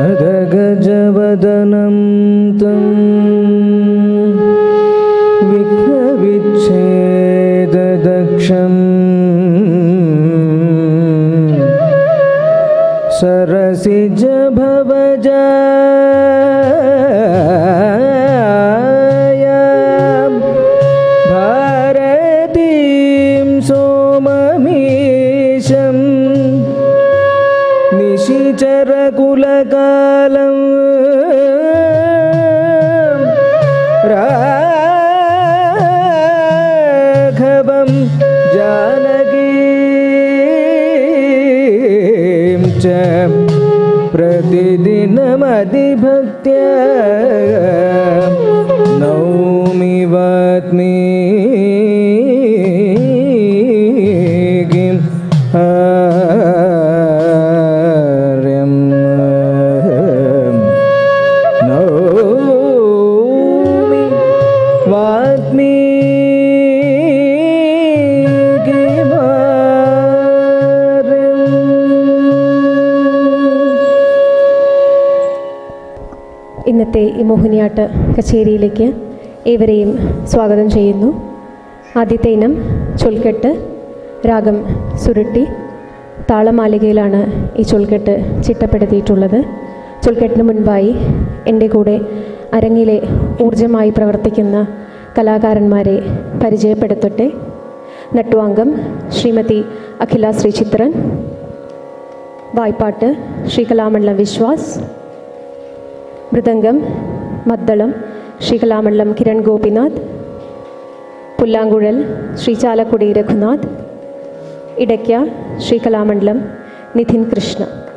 मदगजवदनं तं विघ्नविच्छेददक्षम् सरसिज भवजायां भारतीं सोममीशम् निशिचरकुलकालं राघवं जानकीं च प्रतिदिनमधिभक्त्या नौमि वात्मीकिं हार्यम् नौमि वात्मीकिमार्यम् ഇന്നത്തെ ഈ മോഹിനിയാട്ട് കച്ചേരിയിലേക്ക് ഏവരെയും സ്വാഗതം ചെയ്യുന്നു ആദ്യത്തെ ഇനം ചൊൽക്കെട്ട് രാഗം സുരുട്ടി താളമാലികയിലാണ് ഈ ചൊൽക്കെട്ട് ചിട്ടപ്പെടുത്തിയിട്ടുള്ളത് ചൊൽക്കെട്ടിന് മുൻപായി എൻ്റെ കൂടെ അരങ്ങിലെ ഊർജമായി പ്രവർത്തിക്കുന്ന കലാകാരന്മാരെ പരിചയപ്പെടുത്തട്ടെ നട്ടുവാങ്കം ശ്രീമതി അഖില ശ്രീചിത്രൻ വായ്പാട്ട് ശ്രീ കലാമണ്ഡലം വിശ്വാസ് മൃദംഗം മദ്ദളം ശ്രീ കലാമണ്ഡലം കിരൺ ഗോപിനാഥ് പുല്ലാങ്കുഴൽ ശ്രീ ചാലക്കുടി രഘുനാഥ് ഇടയ്ക്ക ശ്രീ കലാമണ്ഡലം നിധിൻ കൃഷ്ണ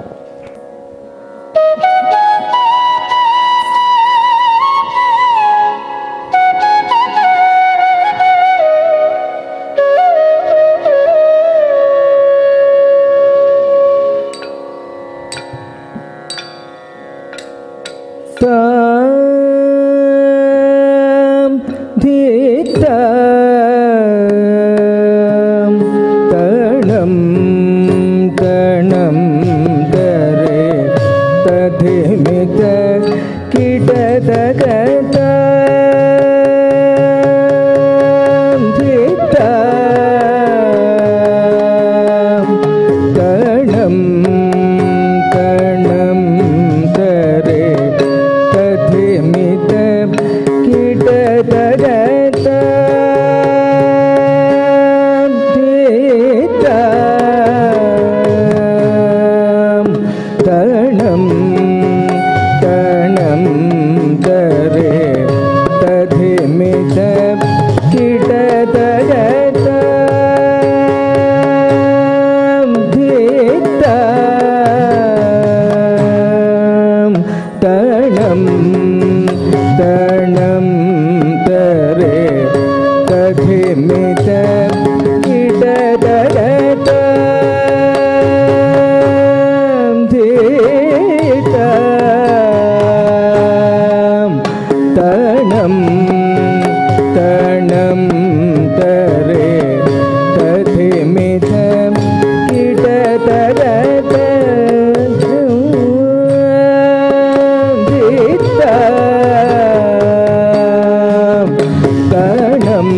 താം ധീതാം തണം തണം തരേ തധിമിത കിടതകതാം ധീതാം തണം തണം തരേ തധിമിത കിടതകതാം ധീതാം തണം തണം തരേ തധിമിത കിടതകതാം ധീതാം തണം തണം തരേ തധിമിത കിടതകതാം ധീതാം തണം തണം തരേ തധിമിത കിടതകതാം തണം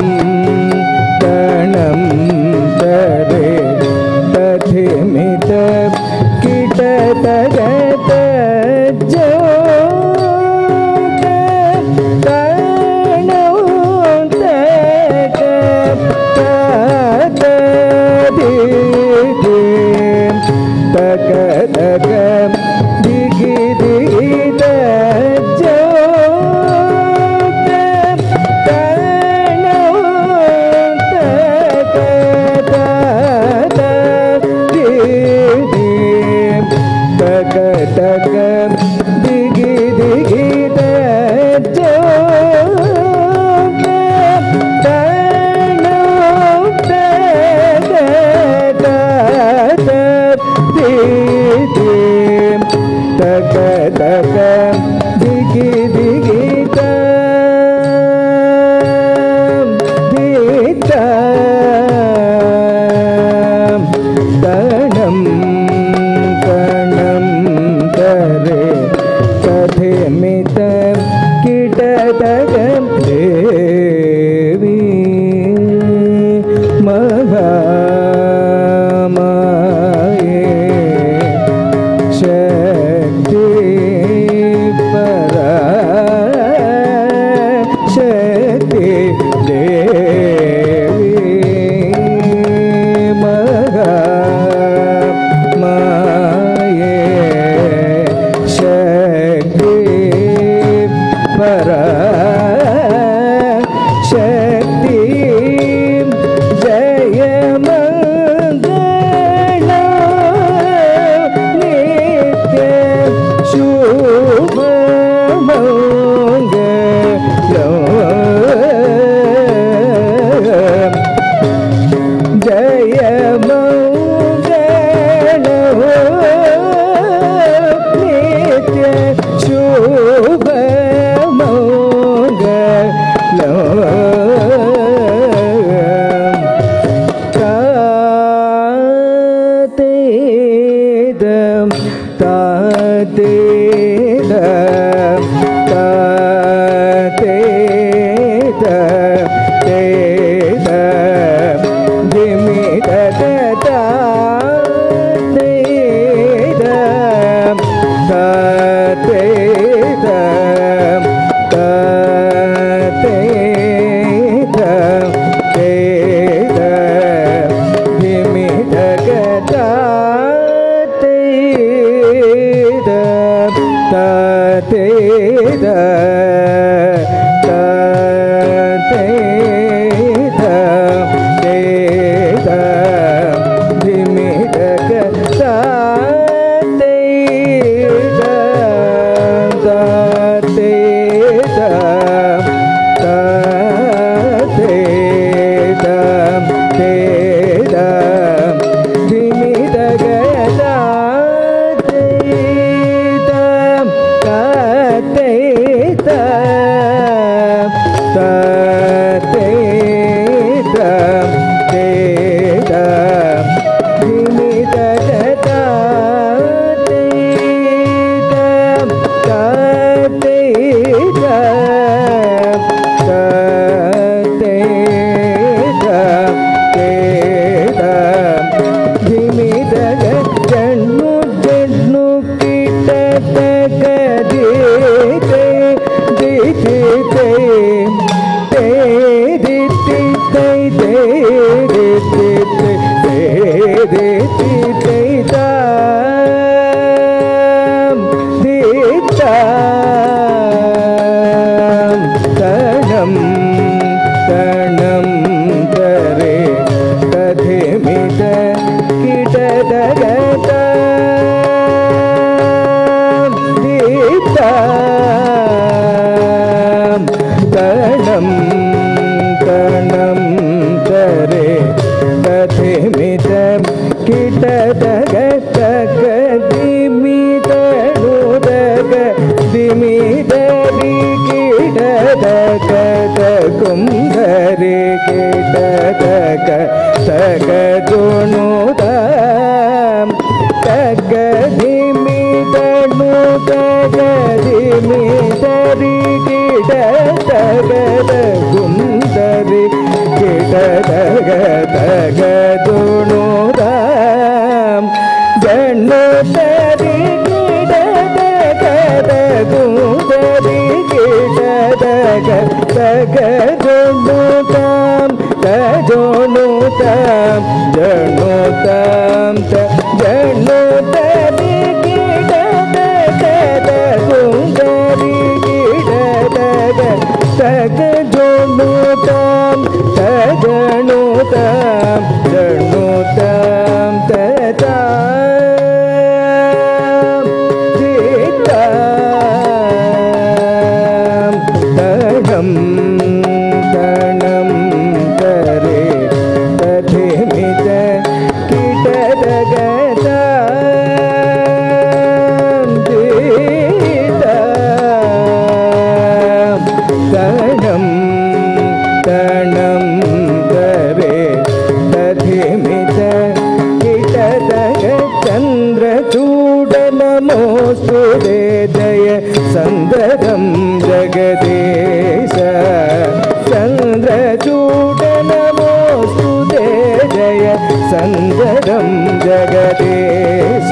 തണം തരേ തധിമിത തക തക ദിഗി ദിഗി തജോ തക തക ദിഗി ദിഗി തജോ തക തക ദിഗി ദിഗി തണം തണം തരേ തഥേമിത കിടതകം ദേവി മഹാമായേ ശക്തി പരാ ശക്തി ദേവി മഹാമായേ ശക്തി പരാ ശക്തി ജയമംഗള നിത്യ ശുഭമംഗള ജയമംഗള നിത്യ ശുഭമംഗളം താതേദം താതേദം തേദം ധിമിതേദം താതേദം താതേദം തേദം ಜಣ್ಣು ಜಣ್ಣು ಕೀಟ ಗದೀತೆ ದೀತೆ ತೇ ದಿತಿ ತೈ ತೇ ದಿತಿ ತೇ ದಿತಿ ತೈ ತಾಂ ದೀತಾಂ ತಣಂ ತಣಂ ತರೆ ತಥೇಮಿತ ಕಿಟದಗತ ദീതാം തണം തണം തരെ തഥിമിത കിടതക തക ദിമിതനുദക ദിമിതരി കിടതക കുംധരി കിടതക തക ദുണുദാം തക ദിമിതനു തക ദിമിതരി കിട തകത കുന്തരി കിട തക തക ദുണുദാം ജണ്ണു തരി കിട തകത കുന്തരി കിട തക തക ദുണുദാം തജോണുതാം ജണുതാം ത ജണുതരി കിടതക കുന്തരി കിടതക തക ജോണുതാം തജണുതാം ജണുതാം തതാം സീതാം തണം തണം सन्ददं जगदीश चन्द्रचूड नमोऽस्तु ते जय सन्ददं जगदीश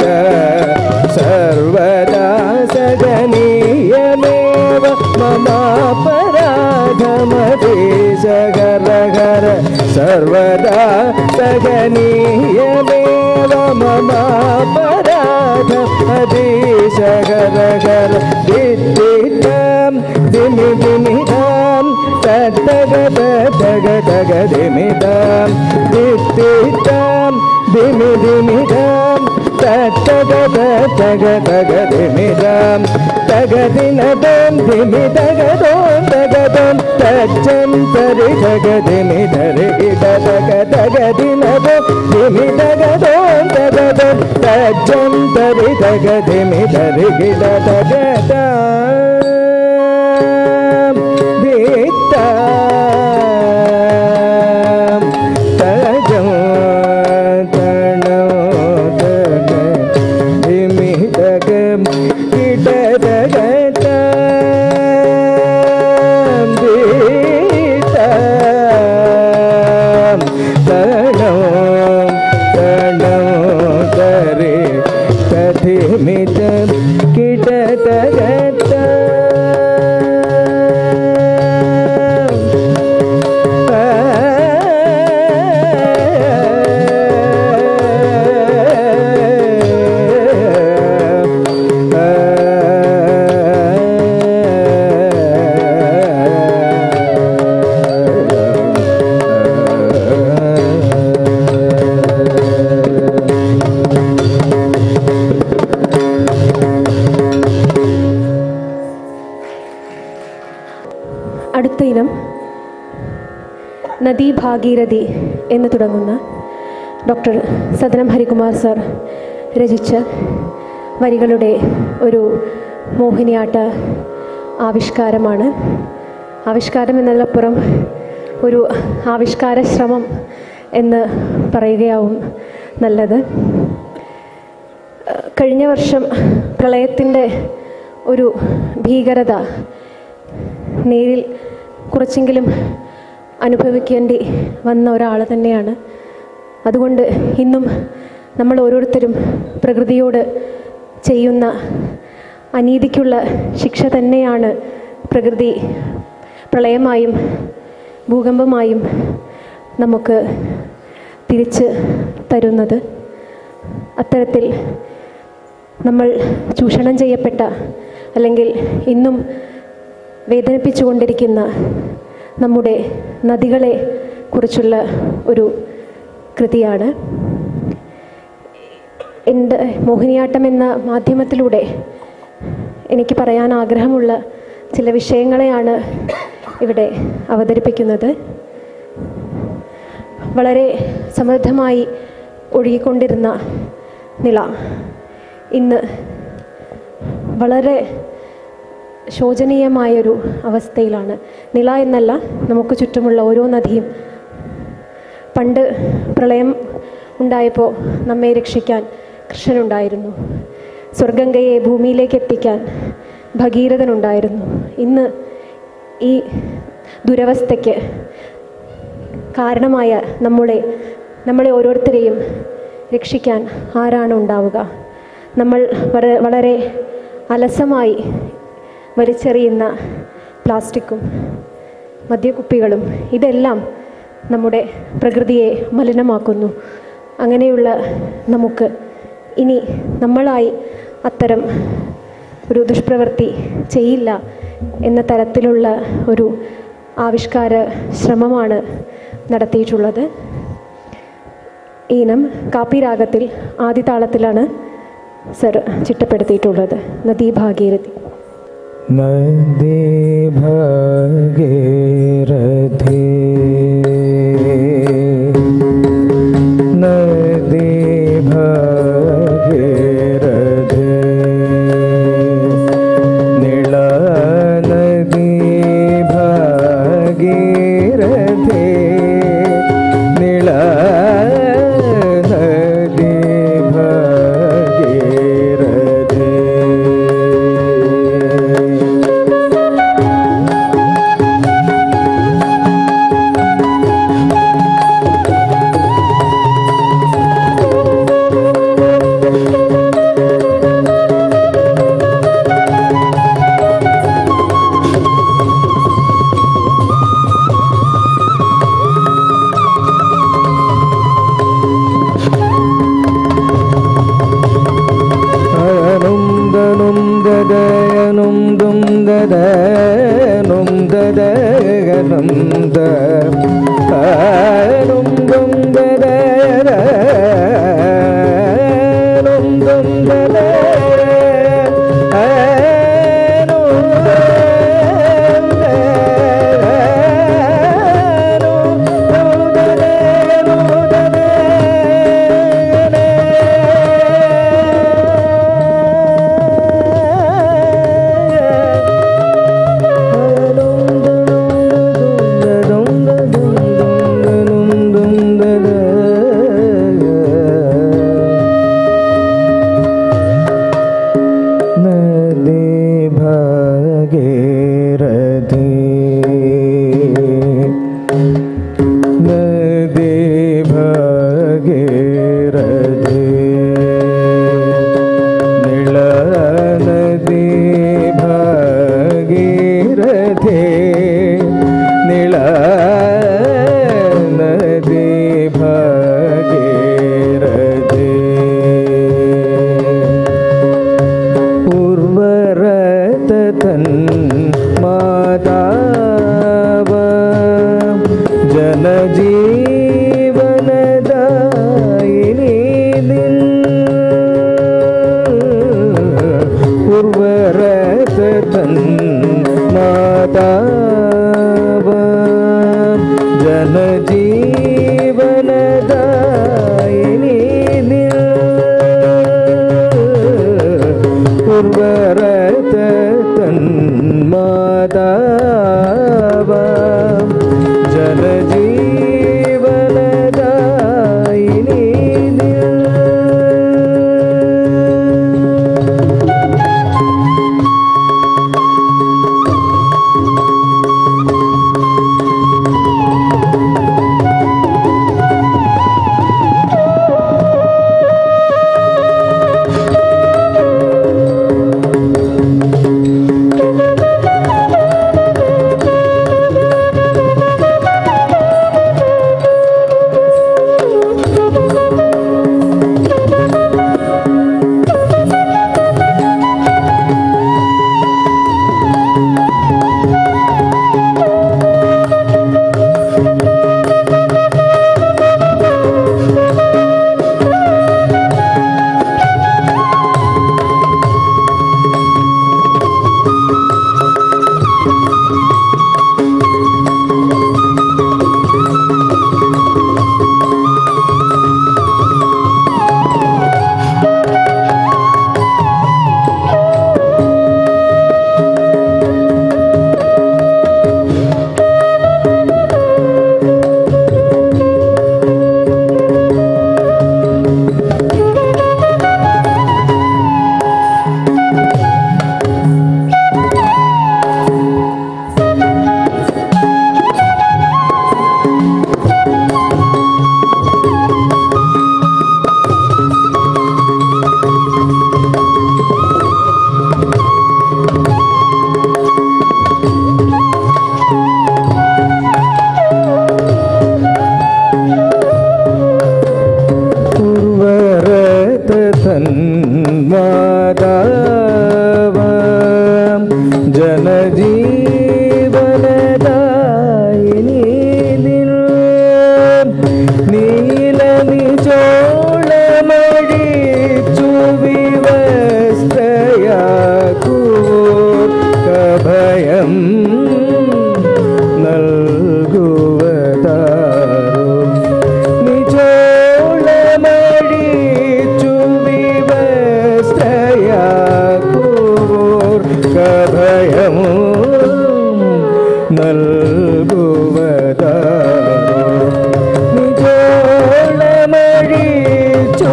सर्वदा सगनीयमेव ममापराधमदेश घर घर सर्वदा सगनीयमेव ममापराध अदेश घर घर दिद्दिद्दां दिमि दिमिदां तद्दग तग तग दिमिदां दिद्दिद्दां दिमि दिमिदां तग तग तग दिमिदां तग दिनदं दिमि तगदों तगदं तज्जं तरि तग दिमि धरि गिद तग तग दिनदं दिमि तगदों तगदं तज्जं तरि तग दिमि धरि गिद तगदं धित्तां तजं तणो तग धिमि तग गिड तगदं धित्तां तणो तणो तरे तधिमित किट तगदं അടുത്ത ഇനം നദീ ഭാഗീരഥി എന്ന് തുടങ്ങുന്ന ഡോക്ടർ സദനം ഹരികുമാർ സർ രചിച്ച വരികളുടെ ഒരു മോഹിനിയാട്ട ആവിഷ്കാരമാണ് ആവിഷ്കാരം എന്നതിലപ്പുറം ഒരു ആവിഷ്കാര ശ്രമം എന്ന് പറയുകയാവും നല്ലത് കഴിഞ്ഞ വർഷം പ്രളയത്തിൻ്റെ ഒരു ഭീകരത നേരിൽ കുറച്ചെങ്കിലും അനുഭവിക്കേണ്ടി വന്ന ഒരാൾ തന്നെയാണ് അതുകൊണ്ട് ഇന്നും നമ്മൾ ഓരോരുത്തരും പ്രകൃതിയോട് ചെയ്യുന്ന അനീതിക്കുള്ള ശിക്ഷ തന്നെയാണ് പ്രകൃതി പ്രളയമായും ഭൂകമ്പമായും നമുക്ക് തിരിച്ച് തരുന്നത് അത്തരത്തിൽ നമ്മൾ ചൂഷണം ചെയ്യപ്പെട്ട അല്ലെങ്കിൽ ഇന്നും വേദനിപ്പിച്ചുകൊണ്ടിരിക്കുന്ന നമ്മുടെ നദികളെ കുറിച്ചുള്ള ഒരു കൃതിയാണ് എൻ്റെ മോഹിനിയാട്ടം എന്ന മാധ്യമത്തിലൂടെ എനിക്ക് പറയാൻ ആഗ്രഹമുള്ള ചില വിഷയങ്ങളെയാണ് ഇവിടെ അവതരിപ്പിക്കുന്നത് വളരെ സമൃദ്ധമായി ഒഴുകിക്കൊണ്ടിരുന്ന നിള ഇന്ന് വളരെ ശോചനീയമായൊരു അവസ്ഥയിലാണ് നിള എന്നല്ല നമുക്ക് ചുറ്റുമുള്ള ഓരോ നദിയും പണ്ട് പ്രളയം ഉണ്ടായപ്പോൾ നമ്മെ രക്ഷിക്കാൻ കൃഷ്ണനുണ്ടായിരുന്നു സ്വർഗംഗയെ ഭൂമിയിലേക്ക് എത്തിക്കാൻ ഭഗീരഥനുണ്ടായിരുന്നു ഇന്ന് ഈ ദുരവസ്ഥയ്ക്ക് കാരണമായ നമ്മളെ നമ്മളെ ഓരോരുത്തരെയും രക്ഷിക്കാൻ ആരാണ് ഉണ്ടാവുക നമ്മൾ വളരെ വളരെ അലസമായി വലിച്ചെറിയുന്ന പ്ലാസ്റ്റിക്കും മദ്യക്കുപ്പികളും ഇതെല്ലാം നമ്മുടെ പ്രകൃതിയെ മലിനമാക്കുന്നു അങ്ങനെയുള്ള നമുക്ക് ഇനി നമ്മളായി അത്തരം ഒരു ദുഷ്പ്രവൃത്തി ചെയ്യില്ല എന്ന തരത്തിലുള്ള ഒരു ആവിഷ്കാര ശ്രമമാണ് നടത്തിയിട്ടുള്ളത് ഈനം കാപ്പി രാഗത്തിൽ ആദ്യ താളത്തിലാണ് സർ ചിട്ടപ്പെടുത്തിയിട്ടുള്ളത് നദീ ഭാഗീരഥി നദി ഭാഗീരഥി നദി ഭാഗീരഥി നിള നദി ഭാഗീരഥി നിള നദി ഭാഗീരഥി നും ദും ദദ നും ദദ നും ദ ആ, നും ദും ദദ നും ദും ദദ ആ, നും നദി ഭാഗീരഥി നദി ഭാഗീരഥി നിള നദി ഭാഗീരഥി നിള നദി ഭാഗീരഥി ഉർവരത തൻ മാതാവ ജനജീവനദായിനി നിൻ ഉർവരത തൻ മാതാവ ജനജീവനദായിനി നിൻ ഉർവരത തന്മാതാവ ജനജീവനദായിനി ഉർവരത തന്മാതാവ ജനജീവനദായിനി നിൻ നീല നിജോളമഴിച്ചു വിവസ്ത്രയാക്കൂ കഭയം നൽകുവതാരോ നിജോളമഴിച്ചു വിവസ്ത്രയാക്കൂർ കഭയമോ നൽകുവതാരോ നിജോളമഴിച്ചു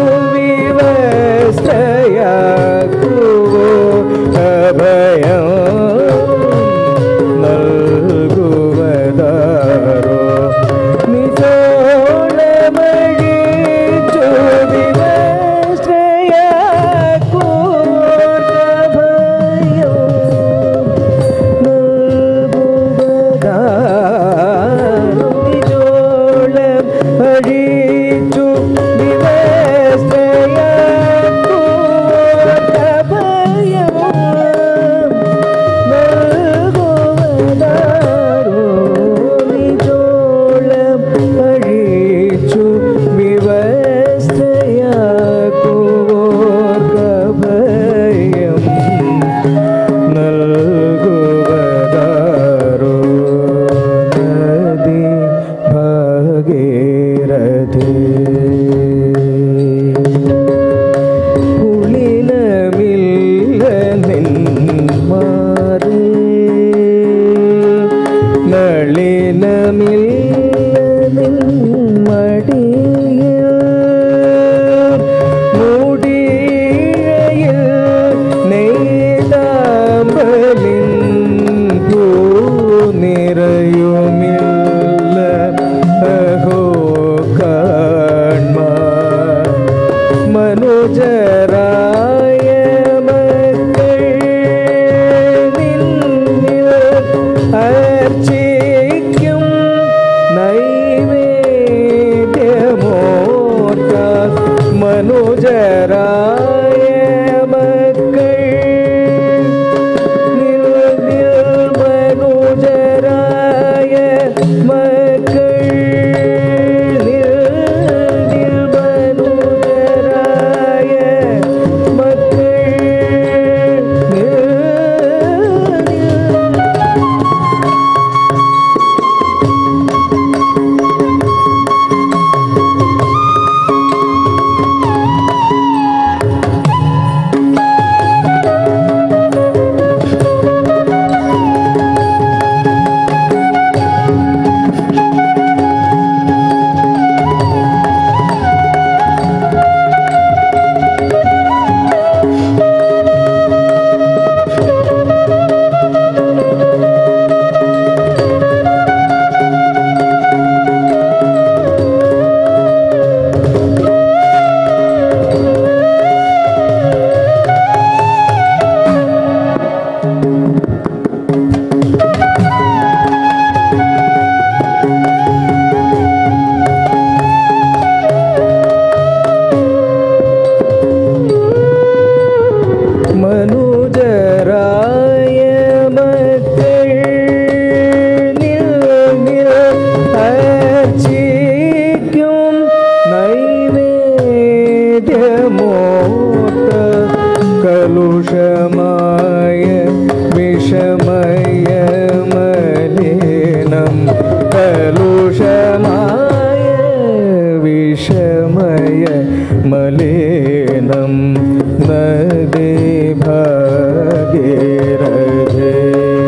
വിവസ്ത്രയാക്കൂർ കഭയമോ നൽകുവതാരോ നിജോളമഴിച്ചു വിവസ്ത്രയാക്കൂർ നൽകുവതാരോളം അഴിച്ചു വിവസ്ത്രയാക്കൂർ ഭജേ